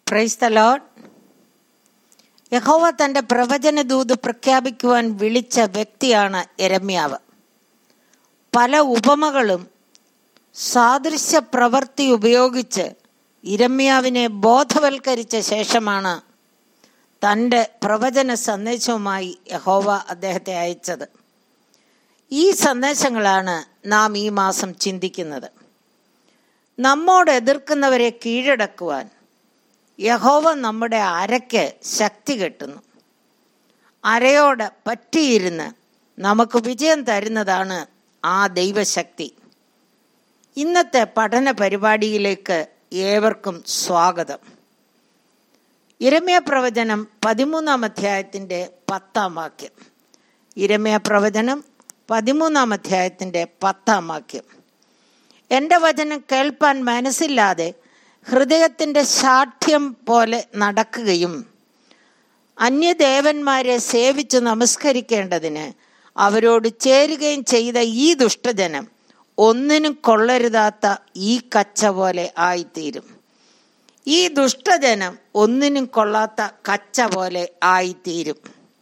praise the load യഹോവ തന്റെ പ്രവചന ദൂത് പ്രഖ്യാപിക്കുവാൻ വിളിച്ച വ്യക്തിയാണ് എരമ്യാവ് പല ഉപമകളും സാദൃശ്യ പ്രവൃത്തി ഉപയോഗിച്ച് ഇരമ്യാവിനെ ബോധവൽക്കരിച്ച ശേഷമാണ് തൻ്റെ പ്രവചന സന്ദേശവുമായി യഹോവ അദ്ദേഹത്തെ അയച്ചത് ഈ സന്ദേശങ്ങളാണ് നാം ഈ മാസം ചിന്തിക്കുന്നത് നമ്മോട് എതിർക്കുന്നവരെ കീഴടക്കുവാൻ യഹോവ നമ്മുടെ അരയ്ക്ക് ശക്തി കെട്ടുന്നു അരയോട് പറ്റിയിരുന്ന് നമുക്ക് വിജയം തരുന്നതാണ് ആ ദൈവശക്തി ഇന്നത്തെ പഠന പരിപാടിയിലേക്ക് ഏവർക്കും സ്വാഗതം ഇരമ്യ പ്രവചനം പതിമൂന്നാം അധ്യായത്തിൻ്റെ പത്താം വാക്യം ഇരമ്യ പ്രവചനം പതിമൂന്നാം അധ്യായത്തിൻ്റെ പത്താം വാക്യം എൻ്റെ വചനം കേൾപ്പാൻ മനസ്സില്ലാതെ ഹൃദയത്തിൻ്റെ ശാഠ്യം പോലെ നടക്കുകയും അന്യദേവന്മാരെ സേവിച്ച് നമസ്കരിക്കേണ്ടതിന് അവരോട് ചേരുകയും ചെയ്ത ഈ ദുഷ്ടജനം ഒന്നിനും കൊള്ളരുതാത്ത ഈ കച്ച പോലെ ആയിത്തീരും ഈ ദുഷ്ടജനം ഒന്നിനും കൊള്ളാത്ത കച്ച പോലെ ആയിത്തീരും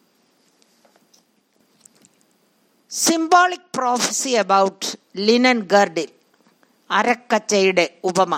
symbolic prophecy about linen girdle അരക്കച്ചയുടെ ഉപമ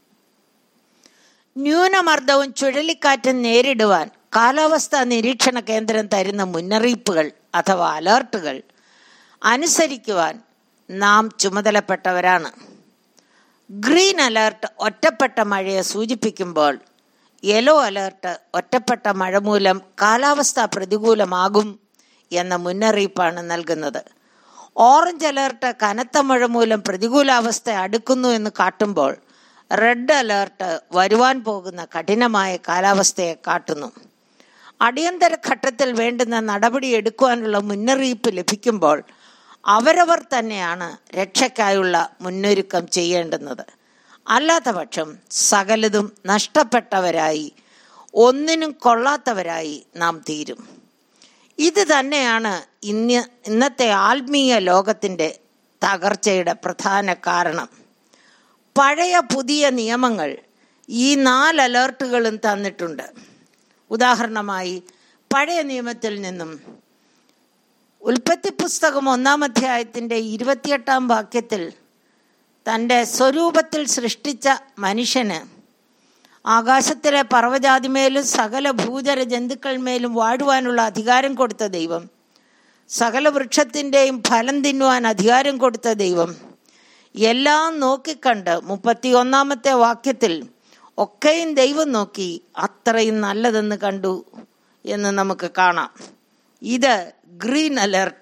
ന്യൂനമർദ്ദവും ചുഴലിക്കാറ്റും നേരിടുവാൻ കാലാവസ്ഥാ നിരീക്ഷണ കേന്ദ്രം തരുന്ന മുന്നറിയിപ്പുകൾ അഥവാ അലേർട്ടുകൾ അനുസരിക്കുവാൻ നാം ചുമതലപ്പെട്ടവരാണ് ഗ്രീൻ അലേർട്ട് ഒറ്റപ്പെട്ട മഴയെ സൂചിപ്പിക്കുമ്പോൾ യെല്ലോ അലേർട്ട് ഒറ്റപ്പെട്ട മഴ മൂലം കാലാവസ്ഥ പ്രതികൂലമാകും എന്ന മുന്നറിയിപ്പാണ് നൽകുന്നത് ഓറഞ്ച് അലേർട്ട് കനത്ത മഴ മൂലം പ്രതികൂലാവസ്ഥ അടുക്കുന്നു എന്ന് കാട്ടുമ്പോൾ റെഡ് അലേർട്ട് വരുവാൻ പോകുന്ന കഠിനമായ കാലാവസ്ഥയെ കാട്ടുന്നു അടിയന്തര ഘട്ടത്തിൽ വേണ്ടുന്ന നടപടി എടുക്കുവാനുള്ള മുന്നറിയിപ്പ് ലഭിക്കുമ്പോൾ അവരവർ തന്നെയാണ് രക്ഷയ്ക്കായുള്ള മുന്നൊരുക്കം ചെയ്യേണ്ടുന്നത് അല്ലാത്ത പക്ഷം സകലതും നഷ്ടപ്പെട്ടവരായി ഒന്നിനും കൊള്ളാത്തവരായി നാം തീരും ഇത് തന്നെയാണ് ഇന്ന് ഇന്നത്തെ ആത്മീയ ലോകത്തിൻ്റെ തകർച്ചയുടെ പ്രധാന കാരണം പഴയ പുതിയ നിയമങ്ങൾ ഈ നാല് അലേർട്ടുകളും തന്നിട്ടുണ്ട് ഉദാഹരണമായി പഴയ നിയമത്തിൽ നിന്നും ഉൽപ്പത്തി പുസ്തകം ഒന്നാം അധ്യായത്തിൻ്റെ ഇരുപത്തിയെട്ടാം വാക്യത്തിൽ തൻ്റെ സ്വരൂപത്തിൽ സൃഷ്ടിച്ച മനുഷ്യന് ആകാശത്തിലെ പർവ്വജാതിമേലും സകല ഭൂചര ജന്തുക്കൾ വാഴുവാനുള്ള അധികാരം കൊടുത്ത ദൈവം സകല വൃക്ഷത്തിൻ്റെയും ഫലം തിന്നുവാൻ അധികാരം കൊടുത്ത ദൈവം എല്ലാം നോക്കിക്കണ്ട് മുപ്പത്തി ഒന്നാമത്തെ വാക്യത്തിൽ ഒക്കെയും ദൈവം നോക്കി അത്രയും നല്ലതെന്ന് കണ്ടു എന്ന് നമുക്ക് കാണാം ഇത് ഗ്രീൻ അലേർട്ട്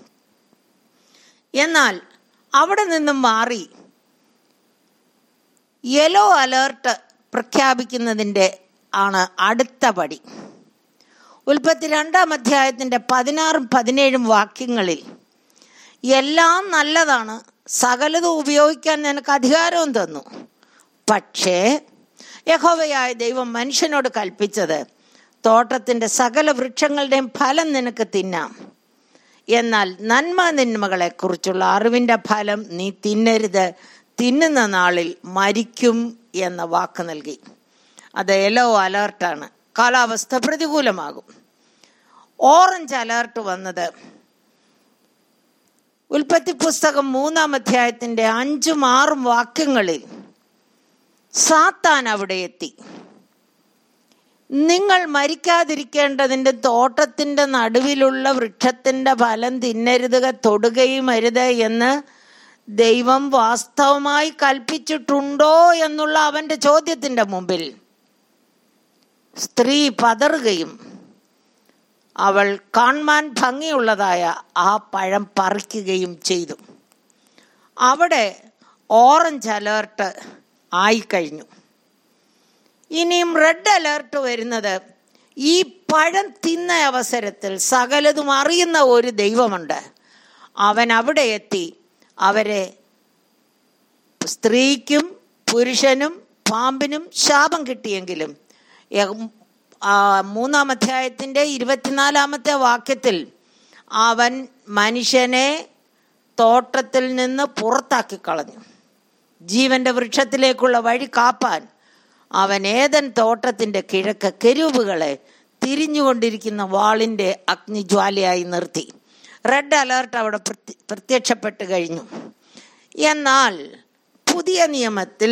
എന്നാൽ അവിടെ നിന്നും മാറി യെല്ലോ അലേർട്ട് പ്രഖ്യാപിക്കുന്നതിൻ്റെ ആണ് അടുത്ത പടി ഉൽപ്പത്തി രണ്ടാം അധ്യായത്തിൻ്റെ പതിനാറും പതിനേഴും വാക്യങ്ങളിൽ എല്ലാം നല്ലതാണ് സകലതും ഉപയോഗിക്കാൻ നിനക്ക് അധികാരവും തന്നു പക്ഷേ യഹോവയായ ദൈവം മനുഷ്യനോട് കൽപ്പിച്ചത് തോട്ടത്തിൻ്റെ സകല വൃക്ഷങ്ങളുടെയും ഫലം നിനക്ക് തിന്നാം എന്നാൽ നന്മ നിന്മകളെ കുറിച്ചുള്ള അറിവിൻ്റെ ഫലം നീ തിന്നരുത് തിന്നുന്ന നാളിൽ മരിക്കും എന്ന വാക്ക് നൽകി അത് യെല്ലോ അലേർട്ടാണ് കാലാവസ്ഥ പ്രതികൂലമാകും ഓറഞ്ച് അലേർട്ട് വന്നത് ഉൽപ്പത്തി പുസ്തകം മൂന്നാം അധ്യായത്തിൻ്റെ അഞ്ചും ആറും വാക്യങ്ങളിൽ സാത്താൻ അവിടെ എത്തി നിങ്ങൾ മരിക്കാതിരിക്കേണ്ടതിൻ്റെ തോട്ടത്തിൻ്റെ നടുവിലുള്ള വൃക്ഷത്തിൻ്റെ ഫലം തിന്നരുത് തൊടുകയും അരുത് എന്ന് ദൈവം വാസ്തവമായി കൽപ്പിച്ചിട്ടുണ്ടോ എന്നുള്ള അവൻ്റെ ചോദ്യത്തിൻ്റെ മുമ്പിൽ സ്ത്രീ പതറുകയും അവൾ കാണാൻ ഭംഗിയുള്ളതായ ആ പഴം പറിക്കുകയും ചെയ്തു അവിടെ ഓറഞ്ച് അലേർട്ട് ആയിക്കഴിഞ്ഞു ഇനിയും റെഡ് അലേർട്ട് വരുന്നത് ഈ പഴം തിന്ന അവസരത്തിൽ സകലതും അറിയുന്ന ഒരു ദൈവമുണ്ട് അവൻ അവിടെ എത്തി അവരെ സ്ത്രീക്കും പുരുഷനും പാമ്പിനും ശാപം കിട്ടിയെങ്കിലും മൂന്നാം അധ്യായത്തിൻ്റെ ഇരുപത്തിനാലാമത്തെ വാക്യത്തിൽ അവൻ മനുഷ്യനെ തോട്ടത്തിൽ നിന്ന് പുറത്താക്കി കളഞ്ഞു ജീവന്റെ വൃക്ഷത്തിലേക്കുള്ള വഴി കാപ്പാൻ അവൻ ഏതൻ തോട്ടത്തിന്റെ കിഴക്ക് കെരൂബുകളെ തിരിഞ്ഞുകൊണ്ടിരിക്കുന്ന വാളിന്റെ അഗ്നിജ്വാലയായി നിർത്തി റെഡ് അലേർട്ട് അവിടെ പ്രത്യ- പ്രത്യക്ഷപ്പെട്ട് കഴിഞ്ഞു എന്നാൽ പുതിയ നിയമത്തിൽ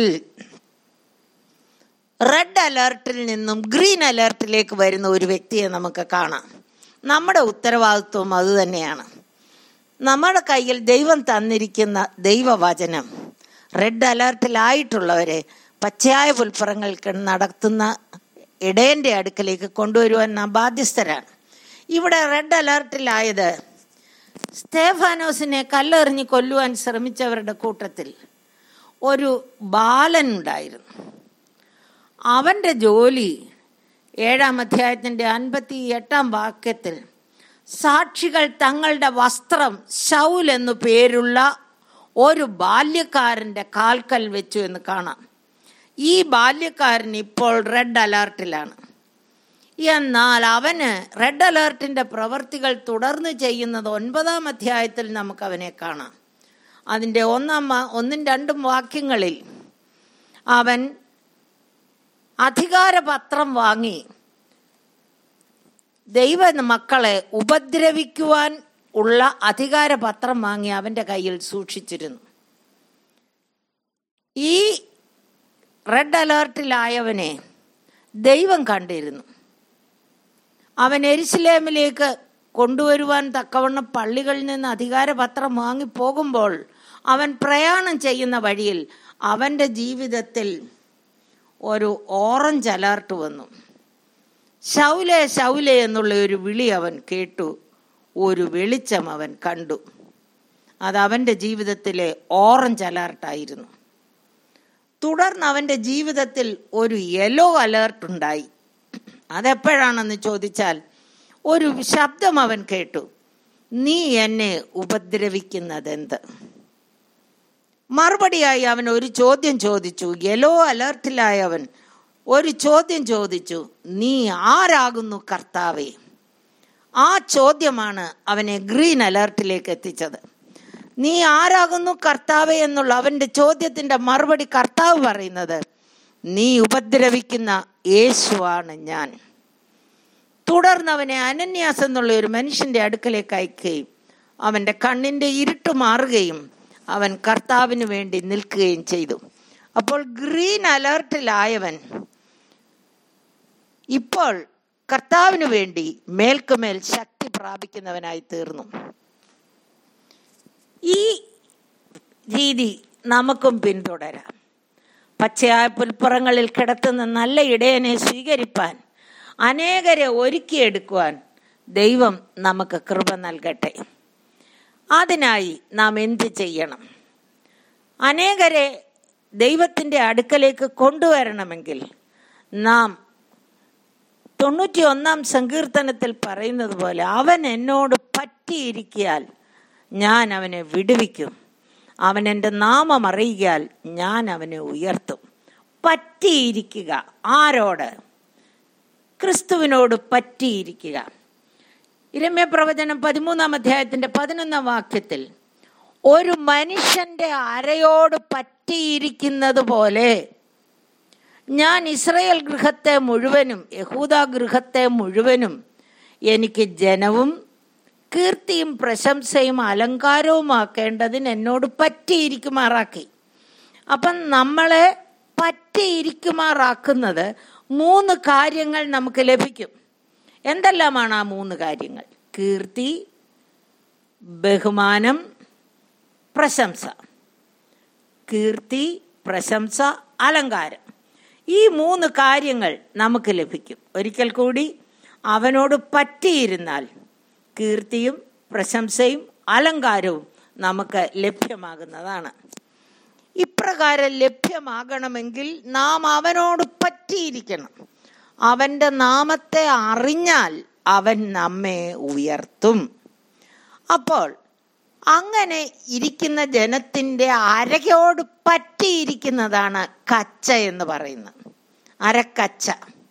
റെഡ് അലേർട്ടിൽ നിന്നും ഗ്രീൻ അലേർട്ടിലേക്ക് വരുന്ന ഒരു വ്യക്തിയെ നമുക്ക് കാണാം നമ്മുടെ ഉത്തരവാദിത്വം അതുതന്നെയാണ് നമ്മുടെ കയ്യിൽ ദൈവം തന്നിരിക്കുന്ന ദൈവവചനം റെഡ് അലേർട്ടിലായിട്ടുള്ളവരെ പച്ചയായ പുൽപ്പുറങ്ങൾക്ക് നടത്തുന്ന ഇടയന്റെ അടുക്കലേക്ക് കൊണ്ടുവരുവാൻ നാം ബാധ്യസ്ഥരാണ് ഇവിടെ റെഡ് അലേർട്ടിലായത് സ്തേഫാനോസിനെ കല്ലെറിഞ്ഞ് കൊല്ലുവാൻ ശ്രമിച്ചവരുടെ കൂട്ടത്തിൽ ഒരു ബാലൻ ഉണ്ടായിരുന്നു അവന്റെ ജോലി ഏഴാം അധ്യായത്തിന്റെ അൻപത്തി എട്ടാം വാക്യത്തിൽ സാക്ഷികൾ തങ്ങളുടെ വസ്ത്രം ശൗൽ എന്നു പേരുള്ള ഒരു ബാല്യക്കാരന്റെ കാൽക്കൽ വെച്ചു എന്ന് കാണാം ഈ ബാല്യക്കാരൻ ഇപ്പോൾ റെഡ് അലേർട്ടിലാണ് എന്നാൽ അവന് റെഡ് അലേർട്ടിന്റെ പ്രവർത്തികൾ തുടർന്ന് ചെയ്യുന്നത് ഒൻപതാം അധ്യായത്തിൽ നമുക്ക് അവനെ കാണാം അതിൻ്റെ ഒന്നാം വാ- ഒന്നും രണ്ടും വാക്യങ്ങളിൽ അവൻ അധികാരപത്രം വാങ്ങി ദൈവ മക്കളെ ഉപദ്രവിക്കുവാൻ ഉള്ള അധികാരപത്രം വാങ്ങി അവന്റെ കയ്യിൽ സൂക്ഷിച്ചിരുന്നു ഈ റെഡ് അലേർട്ടിലായവനെ ദൈവം കണ്ടിരുന്നു അവൻ എരിശിലേമിലേക്ക് കൊണ്ടുവരുവാൻ തക്കവണ്ണം പള്ളികളിൽ നിന്ന് അധികാരപത്രം വാങ്ങി പോകുമ്പോൾ അവൻ പ്രയാണം ചെയ്യുന്ന വഴിയിൽ അവന്റെ ജീവിതത്തിൽ ഒരു ഓറഞ്ച് അലർട്ട് വന്നു ശൗലെ ശൗലെ എന്നുള്ള ഒരു വിളി അവൻ കേട്ടു ഒരു വെളിച്ചം അവൻ കണ്ടു അത് അവന്റെ ജീവിതത്തിലെ ഓറഞ്ച് അലർട്ടായിരുന്നു തുടർന്ന് അവന്റെ ജീവിതത്തിൽ ഒരു യെല്ലോ അലേർട്ട് ഉണ്ടായി അതെപ്പോഴാണെന്ന് ചോദിച്ചാൽ ഒരു ശബ്ദം അവൻ കേട്ടു നീ എന്നെ ഉപദ്രവിക്കുന്നതെന്ത് മറുപടിയായി അവൻ ഒരു ചോദ്യം ചോദിച്ചു യെല്ലോ അലേർട്ടിലായ അവൻ ഒരു ചോദ്യം ചോദിച്ചു നീ ആരാകുന്നു കർത്താവേ ആ ചോദ്യമാണ് അവനെ ഗ്രീൻ അലേർട്ടിലേക്ക് എത്തിച്ചത് നീ ആരാകുന്നു കർത്താവേ എന്നുള്ള അവന്റെ ചോദ്യത്തിന്റെ മറുപടി കർത്താവ് പറയുന്നത് നീ ഉപദ്രവിക്കുന്ന യേശുവാണ് ഞാൻ തുടർന്ന് അവനെ അനന്യാസ് എന്നുള്ള ഒരു മനുഷ്യന്റെ അടുക്കലേക്ക് അയക്കുകയും അവന്റെ കണ്ണിന്റെ ഇരുട്ട് മാറുകയും അവൻ കർത്താവിന് വേണ്ടി നിൽക്കുകയും ചെയ്തു അപ്പോൾ ഗ്രീൻ അലേർട്ടിലായവൻ ഇപ്പോൾ കർത്താവിന് വേണ്ടി മേൽക്കുമേൽ ശക്തി പ്രാപിക്കുന്നവനായി തീർന്നു ഈ രീതി നമുക്കും പിന്തുടരാം പച്ചയായ പുൽപ്പുറങ്ങളിൽ കിടത്തുന്ന നല്ല ഇടയനെ സ്വീകരിപ്പാൻ അനേകരെ ഒരുക്കിയെടുക്കുവാൻ ദൈവം നമുക്ക് കൃപ നൽകട്ടെ അതിനായി നാം എന്ത് ചെയ്യണം അനേകരെ ദൈവത്തിൻ്റെ അടുക്കലേക്ക് കൊണ്ടുവരണമെങ്കിൽ നാം തൊണ്ണൂറ്റി ഒന്നാം സങ്കീർത്തനത്തിൽ പറയുന്നത് പോലെ അവൻ എന്നോട് പറ്റിയിരിക്കിയാൽ ഞാൻ അവനെ വിടുവിക്കും അവൻ എൻ്റെ നാമം അറിയിയാൽ ഞാൻ അവനെ ഉയർത്തും പറ്റിയിരിക്കുക ആരോട് ക്രിസ്തുവിനോട് പറ്റിയിരിക്കുക ഇരമ്യ പ്രവചനം പതിമൂന്നാം അധ്യായത്തിന്റെ പതിനൊന്നാം വാക്യത്തിൽ ഒരു മനുഷ്യന്റെ അരയോട് പറ്റിയിരിക്കുന്നത് പോലെ ഞാൻ ഇസ്രയേൽ ഗൃഹത്തെ മുഴുവനും യഹൂദ ഗൃഹത്തെ മുഴുവനും എനിക്ക് ജനവും കീർത്തിയും പ്രശംസയും അലങ്കാരവുമാക്കേണ്ടതിന് എന്നോട് പറ്റിയിരിക്കുമാറാക്കി അപ്പം നമ്മളെ പറ്റിയിരിക്കുമാറാക്കുന്നത് മൂന്ന് കാര്യങ്ങൾ നമുക്ക് ലഭിക്കും എന്തെല്ലാമാണ് ആ മൂന്ന് കാര്യങ്ങൾ കീർത്തി ബഹുമാനം പ്രശംസ കീർത്തി പ്രശംസ അലങ്കാരം ഈ മൂന്ന് കാര്യങ്ങൾ നമുക്ക് ലഭിക്കും ഒരിക്കൽ കൂടി അവനോട് പറ്റിയിരുന്നാൽ കീർത്തിയും പ്രശംസയും അലങ്കാരവും നമുക്ക് ലഭ്യമാകുന്നതാണ് ഇപ്രകാരം ലഭ്യമാകണമെങ്കിൽ നാം അവനോട് പറ്റിയിരിക്കണം അവന്റെ നാമത്തെ അറിഞ്ഞാൽ അവൻ നമ്മെ ഉയർത്തും അപ്പോൾ അങ്ങനെ ഇരിക്കുന്ന ജനത്തിന്റെ അരയോട് പറ്റിയിരിക്കുന്നതാണ് കച്ച എന്ന് പറയുന്നത് അരക്കച്ച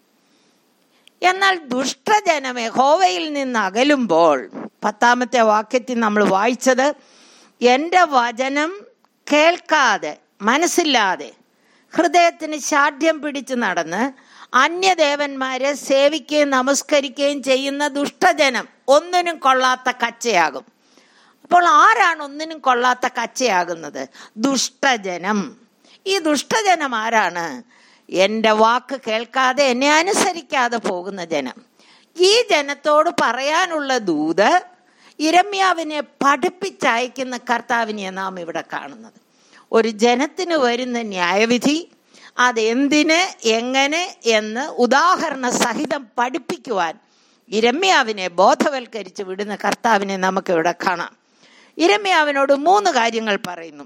എന്നാൽ ദുഷ്ടജനം യഹോവയിൽ നിന്ന് അകലുമ്പോൾ പത്താമത്തെ വാക്യത്തിൽ നമ്മൾ വായിച്ചത് എൻ്റെ വചനം കേൾക്കാതെ മനസ്സില്ലാതെ ഹൃദയത്തിന് ശാഠ്യം പിടിച്ചു നടന്ന് അന്യദേവന്മാരെ സേവിക്കുകയും നമസ്കരിക്കുകയും ചെയ്യുന്ന ദുഷ്ടജനം ഒന്നിനും കൊള്ളാത്ത കച്ചയാകും അപ്പോൾ ആരാണ് ഒന്നിനും കൊള്ളാത്ത കച്ചയാകുന്നത് ദുഷ്ടജനം ഈ ദുഷ്ടജനം ആരാണ് എൻ്റെ വാക്ക് കേൾക്കാതെ എന്നെ അനുസരിക്കാതെ പോകുന്ന ജനം ഈ ജനത്തോട് പറയാനുള്ള ദൂത് ഇരമ്യാവിനെ പഠിപ്പിച്ചയക്കുന്ന കർത്താവിനെ നാം ഇവിടെ കാണുന്നത് ഒരു ജനത്തിന് വരുന്ന ന്യായവിധി അതെന്തിന് എങ്ങനെ എന്ന് ഉദാഹരണ സഹിതം പഠിപ്പിക്കുവാൻ ഇരമ്യാവിനെ ബോധവൽക്കരിച്ച് വിടുന്ന കർത്താവിനെ നമുക്കിവിടെ കാണാം ഇരമ്യാവിനോട് മൂന്ന് കാര്യങ്ങൾ പറയുന്നു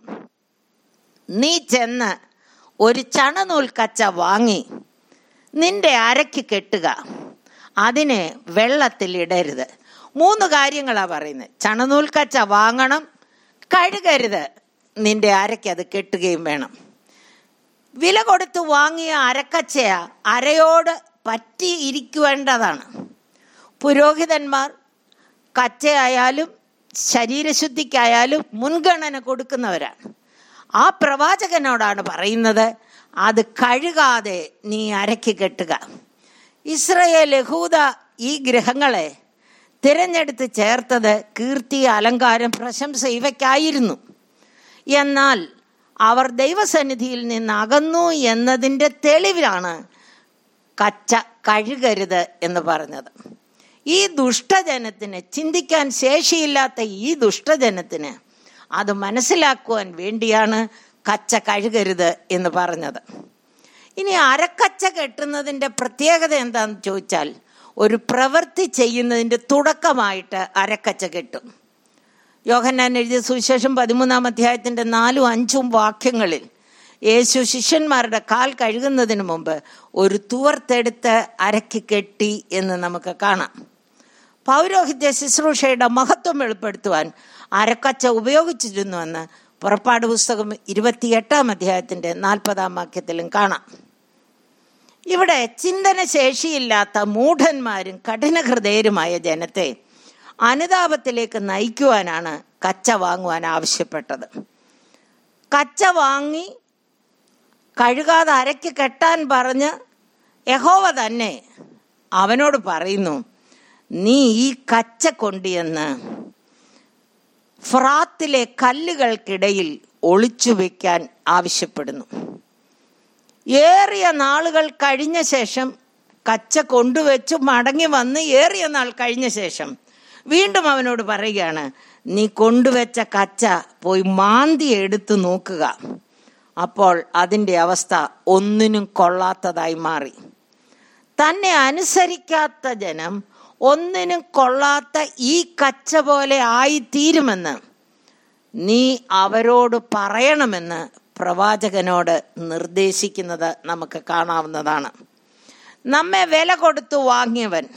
നീ ചെന്ന് ഒരു ചണനൂൽ കച്ച വാങ്ങി നിന്റെ അരയ്ക്ക് കെട്ടുക അതിനെ വെള്ളത്തിൽ ഇടരുത് മൂന്ന് കാര്യങ്ങളാണ് പറയുന്നത് ചണനൂൽ കച്ച വാങ്ങണം കഴുകരുത് നിന്റെ അരയ്ക്ക് അത് കെട്ടുകയും വേണം വില കൊടുത്ത് വാങ്ങിയ അരക്കച്ചയ അരയോട് പറ്റി ഇരിക്കുവേണ്ടതാണ് പുരോഹിതന്മാർ കച്ചയായാലും ശരീരശുദ്ധിക്കായാലും മുൻഗണന കൊടുക്കുന്നവരാണ് ആ പ്രവാചകനോടാണ് പറയുന്നത് അത് കഴുകാതെ നീ അരയ്ക്ക് കെട്ടുക ഇസ്രയേൽ യഹൂദ ഈ ഗ്രഹങ്ങളെ തിരഞ്ഞെടുത്ത് ചേർത്തത് കീർത്തി അലങ്കാരം പ്രശംസ ഇവയ്ക്കായിരുന്നു എന്നാൽ അവർ ദൈവസന്നിധിയിൽ നിന്ന് അകന്നു എന്നതിൻ്റെ തെളിവിലാണ് കച്ച കഴുകരുത് എന്ന് പറഞ്ഞത് ഈ ദുഷ്ടജനത്തിന് ചിന്തിക്കാൻ ശേഷിയില്ലാത്ത ഈ ദുഷ്ടജനത്തിന് അത് മനസ്സിലാക്കുവാൻ വേണ്ടിയാണ് കച്ച കഴുകരുത് എന്ന് പറഞ്ഞത് ഇനി അരക്കച്ച കെട്ടുന്നതിൻ്റെ പ്രത്യേകത എന്താണെന്ന് ചോദിച്ചാൽ ഒരു പ്രവൃത്തി ചെയ്യുന്നതിൻ്റെ തുടക്കമായിട്ട് അരക്കച്ച കെട്ടും യോഹന്നാൻ എഴുതിയ സുവിശേഷം പതിമൂന്നാം അധ്യായത്തിൻ്റെ നാലും അഞ്ചും വാക്യങ്ങളിൽ യേശു ശിഷ്യന്മാരുടെ കാൽ കഴുകുന്നതിന് മുമ്പ് ഒരു തുവർത്തെടുത്ത് അരക്കി കെട്ടി എന്ന് നമുക്ക് കാണാം പൗരോഹിത്യ ശുശ്രൂഷയുടെ മഹത്വം വെളിപ്പെടുത്തുവാൻ അരക്കച്ച ഉപയോഗിച്ചിരുന്നുവെന്ന് പുറപ്പാട് പുസ്തകം ഇരുപത്തിയെട്ടാം അധ്യായത്തിൻ്റെ നാൽപ്പതാം വാക്യത്തിലും കാണാം ഇവിടെ ചിന്തന ശേഷിയില്ലാത്ത മൂഢന്മാരും കഠിനഹൃദയരുമായ ജനത്തെ അനുതാപത്തിലേക്ക് നയിക്കുവാനാണ് കച്ച വാങ്ങുവാൻ ആവശ്യപ്പെട്ടത് കച്ച വാങ്ങി കഴുകാതെ അരയ്ക്ക് കെട്ടാൻ പറഞ്ഞ് യഹോവ തന്നെ അവനോട് പറയുന്നു നീ ഈ കച്ച കൊണ്ടിയെന്ന് ഫ്രാത്തിലെ കല്ലുകൾക്കിടയിൽ ഒളിച്ചു വെക്കാൻ ആവശ്യപ്പെടുന്നു ഏറിയ നാളുകൾ കഴിഞ്ഞ ശേഷം കച്ച കൊണ്ടുവച്ച് മടങ്ങി വന്ന് ഏറിയ നാൾ കഴിഞ്ഞ ശേഷം വീണ്ടും അവനോട് പറയുകയാണ് നീ കൊണ്ടുവച്ച കച്ച പോയി മാന്തി എടുത്തു നോക്കുക അപ്പോൾ അതിൻ്റെ അവസ്ഥ ഒന്നിനും കൊള്ളാത്തതായി മാറി തന്നെ അനുസരിക്കാത്ത ജനം ഒന്നിനും കൊള്ളാത്ത ഈ കച്ച പോലെ ആയിത്തീരുമെന്ന് നീ അവരോട് പറയണമെന്ന് പ്രവാചകനോട് നിർദ്ദേശിക്കുന്നത് നമുക്ക് കാണാവുന്നതാണ് നമ്മെ വില കൊടുത്തു വാങ്ങിയവൻ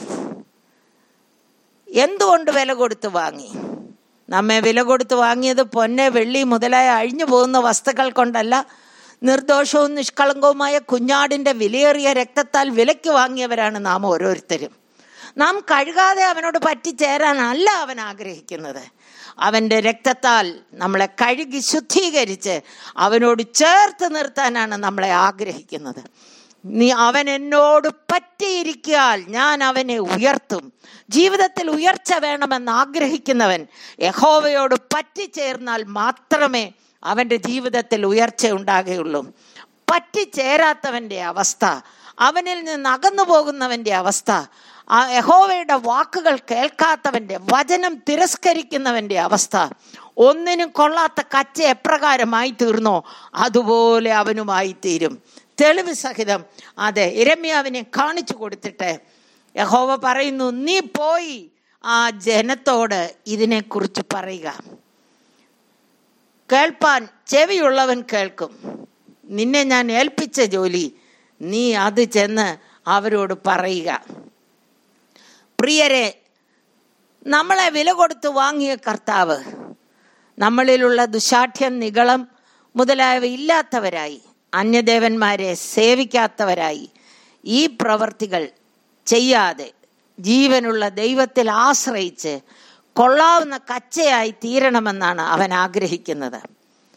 എന്തുകൊണ്ട് വില കൊടുത്ത് വാങ്ങി നമ്മെ വില കൊടുത്ത് വാങ്ങിയത് പൊന്നെ വെള്ളി മുതലായ അഴിഞ്ഞു പോകുന്ന വസ്തുക്കൾ കൊണ്ടല്ല നിർദോഷവും നിഷ്കളങ്കവുമായ കുഞ്ഞാടിന്റെ വിലയേറിയ രക്തത്താൽ വിലയ്ക്ക് വാങ്ങിയവരാണ് നാം ഓരോരുത്തരും നാം കഴുകാതെ അവനോട് പറ്റിച്ചേരാനല്ല അവൻ ആഗ്രഹിക്കുന്നത് അവൻ്റെ രക്തത്താൽ നമ്മളെ കഴുകി ശുദ്ധീകരിച്ച് അവനോട് ചേർത്ത് നിർത്താനാണ് നമ്മളെ ആഗ്രഹിക്കുന്നത് നീ അവൻ എന്നോട് പറ്റിയിരിക്കാൽ ഞാൻ അവനെ ഉയർത്തും ജീവിതത്തിൽ ഉയർച്ച വേണമെന്ന് ആഗ്രഹിക്കുന്നവൻ യഹോവയോട് പറ്റിച്ചേർന്നാൽ മാത്രമേ അവൻ്റെ ജീവിതത്തിൽ ഉയർച്ച ഉണ്ടാകുകയുള്ളൂ പറ്റിച്ചേരാത്തവൻ്റെ അവസ്ഥ അവനിൽ നിന്ന് അകന്നു പോകുന്നവൻ്റെ അവസ്ഥ ആ യഹോവയുടെ വാക്കുകൾ കേൾക്കാത്തവൻ്റെ വചനം തിരസ്കരിക്കുന്നവൻ്റെ അവസ്ഥ ഒന്നിനും കൊള്ളാത്ത കച്ച എപ്രകാരമായി തീർന്നോ അതുപോലെ അവനുമായി തീരും തെളിവ് സഹിതം അതെ ഇരമ്യാവിനെ കാണിച്ചു കൊടുത്തിട്ട് യഹോവ പറയുന്നു നീ പോയി ആ ജനത്തോട് ഇതിനെക്കുറിച്ച് പറയുക കേൾപ്പാൻ ചെവിയുള്ളവൻ കേൾക്കും നിന്നെ ഞാൻ ഏൽപ്പിച്ച ജോലി നീ അത് ചെന്ന് അവരോട് പറയുക പ്രിയരെ നമ്മളെ വില കൊടുത്ത് വാങ്ങിയ കർത്താവ് നമ്മളിലുള്ള ദുശാഠ്യം നികളം മുതലായവ ഇല്ലാത്തവരായി അന്യദേവന്മാരെ സേവിക്കാത്തവരായി ഈ പ്രവർത്തികൾ ചെയ്യാതെ ജീവനുള്ള ദൈവത്തിൽ ആശ്രയിച്ച് കൊള്ളാവുന്ന കച്ചയായി തീരണമെന്നാണ് അവൻ ആഗ്രഹിക്കുന്നത്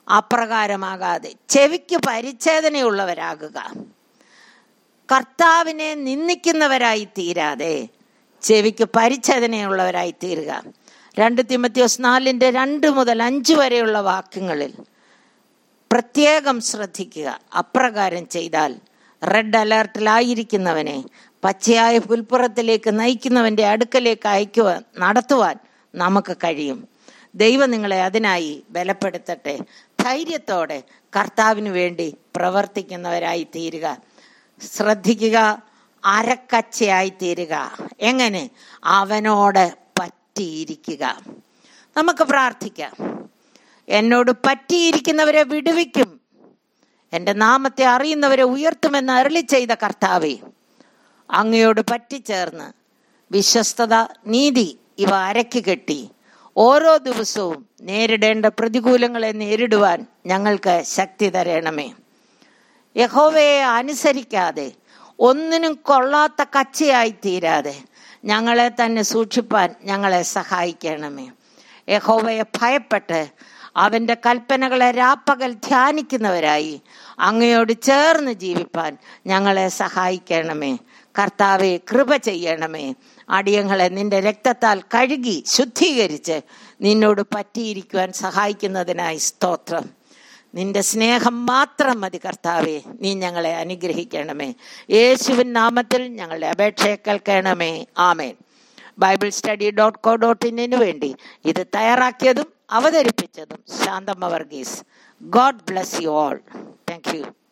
അപ്രകാരമാകാതെ ചെവിക്ക് പരിച്ഛേദനയുള്ളവരാകുക കർത്താവിനെ നിന്ദിക്കുന്നവരായി തീരാതെ ചെവിക്ക് പരിച്ഛേദനയുള്ളവരായി തീരുക രണ്ട് തിമത്യോസ് നാലിൻ്റെ രണ്ട് മുതൽ അഞ്ച് വരെയുള്ള വാക്യങ്ങളിൽ പ്രത്യേകം ശ്രദ്ധിക്കുക അപ്രകാരം ചെയ്താൽ റെഡ് അലേർട്ടിലായിരിക്കുന്നവനെ പച്ചയായ പുൽപ്പുറത്തിലേക്ക് നയിക്കുന്നവന്റെ അടുക്കലേക്ക് അയക്കുവാൻ നടത്തുവാൻ നമുക്ക് കഴിയും ദൈവം നിങ്ങളെ അതിനായി ബലപ്പെടുത്തട്ടെ ധൈര്യത്തോടെ കർത്താവിന് വേണ്ടി പ്രവർത്തിക്കുന്നവരായി തീരുക ശ്രദ്ധിക്കുക അരക്കച്ചയായി തീരുക എങ്ങനെ അവനോട് പറ്റിയിരിക്കുക നമുക്ക് പ്രാർത്ഥിക്കാം എന്നോട് പറ്റിയിരിക്കുന്നവരെ വിടുവിക്കും എൻ്റെ നാമത്തെ അറിയുന്നവരെ ഉയർത്തുമെന്ന് അരളി ചെയ്ത കർത്താവെ അങ്ങയോട് പറ്റിച്ചേർന്ന് വിശ്വസ്തത നീതി ഇവ അരക്കി കെട്ടി ഓരോ ദിവസവും നേരിടേണ്ട പ്രതികൂലങ്ങളെ നേരിടുവാൻ ഞങ്ങൾക്ക് ശക്തി തരണമേ യഹോവയെ അനുസരിക്കാതെ ഒന്നിനും കൊള്ളാത്ത കച്ചയായി തീരാതെ ഞങ്ങളെ തന്നെ സൂക്ഷിപ്പാൻ ഞങ്ങളെ സഹായിക്കണമേ യഹോവയെ ഭയപ്പെട്ട് അവന്റെ കൽപ്പനകളെ രാപ്പകൽ ധ്യാനിക്കുന്നവരായി അങ്ങയോട് ചേർന്ന് ജീവിപ്പാൻ ഞങ്ങളെ സഹായിക്കണമേ കർത്താവെ കൃപ ചെയ്യണമേ അടിയങ്ങളെ നിന്റെ രക്തത്താൽ കഴുകി ശുദ്ധീകരിച്ച് നിന്നോട് പറ്റിയിരിക്കുവാൻ സഹായിക്കുന്നതിനായി സ്തോത്രം നിന്റെ സ്നേഹം മാത്രം മതി കർത്താവെ നീ ഞങ്ങളെ അനുഗ്രഹിക്കണമേ യേശുവിൻ നാമത്തിൽ ഞങ്ങളുടെ അപേക്ഷയെ കേൾക്കണമേ ആമേൻ Bible study dot co dot ഇന്നിനു വേണ്ടി ഇത് തയ്യാറാക്കിയതും അവതരിപ്പിച്ചതും Santhamma Varghese God bless you all thank U